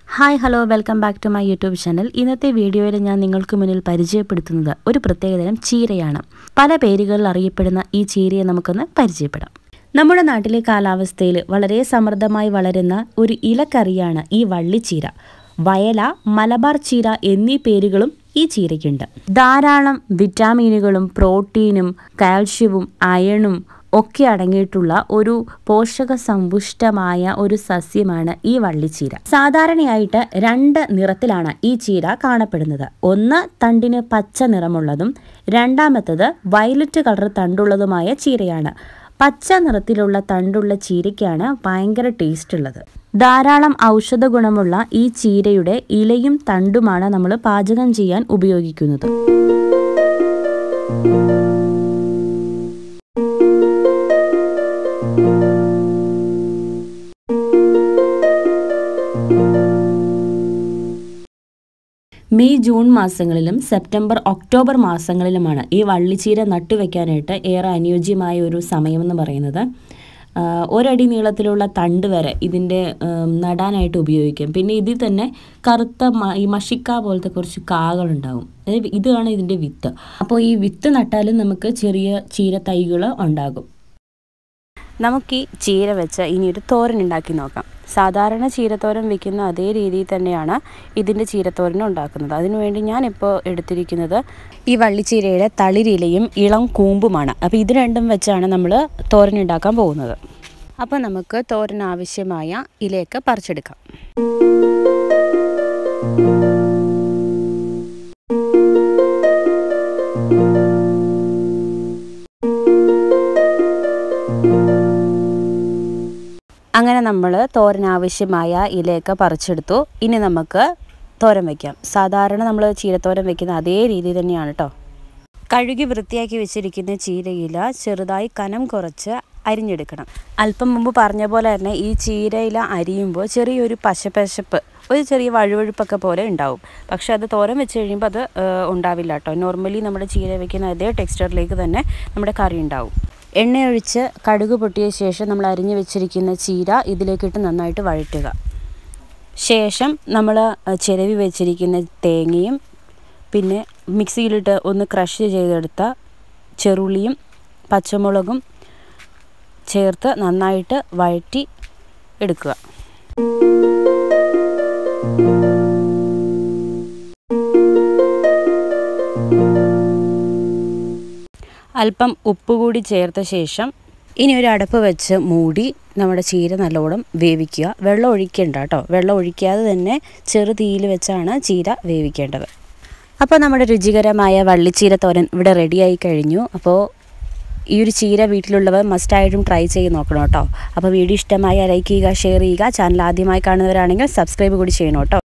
hi hello welcome back to my YouTube channel ഇന്നത്തെ വീഡിയോയിൽ ഞാൻ നിങ്ങൾക്ക് മുന്നിൽ പരിചയപ്പെടുത്തുന്നത് ഒരു പ്രത്യേകതരം ചീരയാണ് പല പേരുകളിൽ അറിയപ്പെടുന്ന ഈ ചീരയെ നമുക്കൊന്ന് പരിചയപ്പെടാം നമ്മുടെ നാട്ടിലെ കാലാവസ്ഥയിൽ വളരെ സമൃദ്ധമായി വളരുന്ന ഒരു ഇലക്കറിയാണ് ഈ വള്ളിച്ചീര വയല മലബാർ ചീര എന്നീ പേരുകളും ഈ ചീരയ്ക്കുണ്ട് ധാരാളം വിറ്റാമിനുകളും പ്രോട്ടീനും കാൽഷ്യവും അയണും ഒക്കെ അടങ്ങിയിട്ടുള്ള ഒരു പോഷക സമ്പുഷ്ടമായ ഒരു സസ്യമാണ് ഈ വള്ളിച്ചീര സാധാരണയായിട്ട് രണ്ട് നിറത്തിലാണ് ഈ ചീര കാണപ്പെടുന്നത് ഒന്ന് തണ്ടിന് പച്ച നിറമുള്ളതും രണ്ടാമത്തത് വയലറ്റ് കളർ തണ്ടുള്ളതുമായ ചീരയാണ് പച്ച നിറത്തിലുള്ള തണ്ടുള്ള ചീരയ്ക്കാണ് ഭയങ്കര ടേസ്റ്റ് ഉള്ളത് ധാരാളം ഔഷധ ഗുണമുള്ള ഈ ചീരയുടെ ഇലയും തണ്ടുമാണ് നമ്മൾ പാചകം ചെയ്യാൻ ഉപയോഗിക്കുന്നത് മെയ് ജൂൺ മാസങ്ങളിലും സെപ്റ്റംബർ ഒക്ടോബർ മാസങ്ങളിലുമാണ് ഈ വള്ളിച്ചീര നട്ടുവെക്കാനായിട്ട് ഏറെ അനുയോജ്യമായ ഒരു സമയമെന്ന് പറയുന്നത് ആഹ് ഒരടി നീളത്തിലുള്ള തണ്ട് വരെ ഇതിൻ്റെ ഉം, നടാനായിട്ട് ഉപയോഗിക്കാം പിന്നെ ഇതിൽ തന്നെ കറുത്ത മ- ഈ മഷിക്ക പോലത്തെ കുറച്ച് കാകളുണ്ടാവും അതായത് ഇതാണ് ഇതിൻ്റെ വിത്ത് അപ്പോൾ ഈ വിത്ത് നട്ടാലും നമുക്ക് ചെറിയ ചീര തൈകൾ ഉണ്ടാകും നമുക്ക് ഈ ചീര വെച്ച് ഇനി ഒരു തോരൻ ഉണ്ടാക്കി നോക്കാം സാധാരണ ചീരത്തോരൻ വെക്കുന്ന അതേ രീതിയിൽ തന്നെയാണ് ഇതിൻ്റെ ചീരത്തോരൻ ഉണ്ടാക്കുന്നത് അതിനുവേണ്ടി ഞാനിപ്പോൾ എടുത്തിരിക്കുന്നത് ഈ വള്ളിച്ചീരയുടെ തളിരിലയും ഇളം കൂമ്പുമാണ് അപ്പോൾ ഇത് രണ്ടും വെച്ചാണ് നമ്മൾ തോരൻ ഉണ്ടാക്കാൻ പോകുന്നത് അപ്പോൾ നമുക്ക് തോരൻ ആവശ്യമായ ഇലയൊക്കെ പറിച്ചെടുക്കാം അങ്ങനെ നമ്മൾ തോരൻ ആവശ്യമായ ഇലയൊക്കെ പറിച്ചെടുത്തു ഇനി നമുക്ക് തോരൻ വയ്ക്കാം സാധാരണ നമ്മൾ ചീരത്തോരൻ വെക്കുന്ന അതേ രീതി തന്നെയാണ് കേട്ടോ കഴുകി വൃത്തിയാക്കി വെച്ചിരിക്കുന്ന ചീരയില ചെറുതായി കനം കുറച്ച് അരിഞ്ഞെടുക്കണം അല്പം മുമ്പ് പറഞ്ഞ പോലെ തന്നെ ഈ ചീരയില അരിയുമ്പോൾ ചെറിയൊരു പശപ്പശപ്പ് ഒരു ചെറിയ വഴുവഴുപ്പൊക്കെ പോലെ ഉണ്ടാവും പക്ഷെ അത് തോരൻ വെച്ച് കഴിയുമ്പോൾ അത് ഏഹ്, ഉണ്ടാവില്ല കേട്ടോ നോർമലി നമ്മുടെ ചീര വെക്കുന്ന അതേ ടെക്സ്ചറിലേക്ക് തന്നെ നമ്മുടെ കറി ഉണ്ടാവും എണ്ണയൊഴിച്ച് കടുക് പൊട്ടിയ ശേഷം നമ്മൾ അരിഞ്ഞു വെച്ചിരിക്കുന്ന ചീര ഇതിലേക്കിട്ട് നന്നായിട്ട് വഴറ്റുക ശേഷം നമ്മൾ ചിരവി വെച്ചിരിക്കുന്ന തേങ്ങയും പിന്നെ മിക്സിയിലിട്ട് ഒന്ന് ക്രഷ് ചെയ്തെടുത്ത ചെറുള്ളിയും പച്ചമുളകും ചേർത്ത് നന്നായിട്ട് വഴറ്റി എടുക്കുക അല്പം ഉപ്പ് കൂടി ചേർത്ത ശേഷം ഇനി ഒരു അടപ്പ് വെച്ച് മൂടി നമ്മുടെ ചീര നല്ലോണം വേവിക്കുക വെള്ളം ഒഴിക്കേണ്ട കേട്ടോ വെള്ളം ഒഴിക്കാതെ തന്നെ ചെറു തീയിൽ വെച്ചാണ് ചീര വേവിക്കേണ്ടത് അപ്പോൾ നമ്മുടെ രുചികരമായ വള്ളിച്ചീര തോരൻ ഇവിടെ റെഡിയായി കഴിഞ്ഞു അപ്പോൾ ഈ ഒരു ചീര വീട്ടിലുള്ളവർ മസ്റ്റായിട്ടും ട്രൈ ചെയ്ത് നോക്കണം കേട്ടോ അപ്പോൾ വീഡിയോ ഇഷ്ടമായ ലൈക്ക് ചെയ്യുക ഷെയർ ചെയ്യുക ചാനൽ ആദ്യമായി കാണുന്നവരാണെങ്കിൽ സബ്സ്ക്രൈബ് കൂടി ചെയ്യണം കേട്ടോ